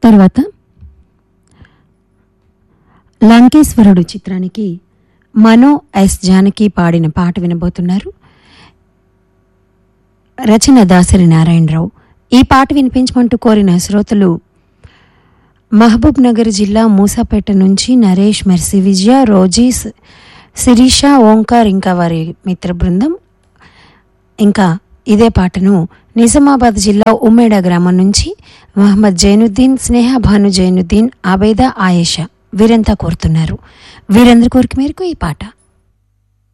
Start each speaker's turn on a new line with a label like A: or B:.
A: తర్వాత లంకేశ్వరుడు చిత్రానికి మనో ఎస్ జానకి పాడిన పాట వినబోతున్నారు రచన దాసరి నారాయణరావు ఈ పాట వినిపించమంటూ కోరిన శ్రోతలు మహబూబ్ నగర్ జిల్లా మూసాపేట నుంచి నరేష్ మెర్సి విజయ రోజీస్ శిరీష ఓంకార్ ఇంకా వారి మిత్ర బృందం ఇంకా ఇదే పాటను నిజామాబాద్ జిల్లా ఉమ్మేడ గ్రామం నుంచి మహమ్మద్ జైనుద్దీన్ స్నేహ భాను జైనుద్దీన్ ఆబేదా ఆయేషా వీరంతా కోరుతున్నారు వీరందరి కోరిక మేరకు ఈ పాట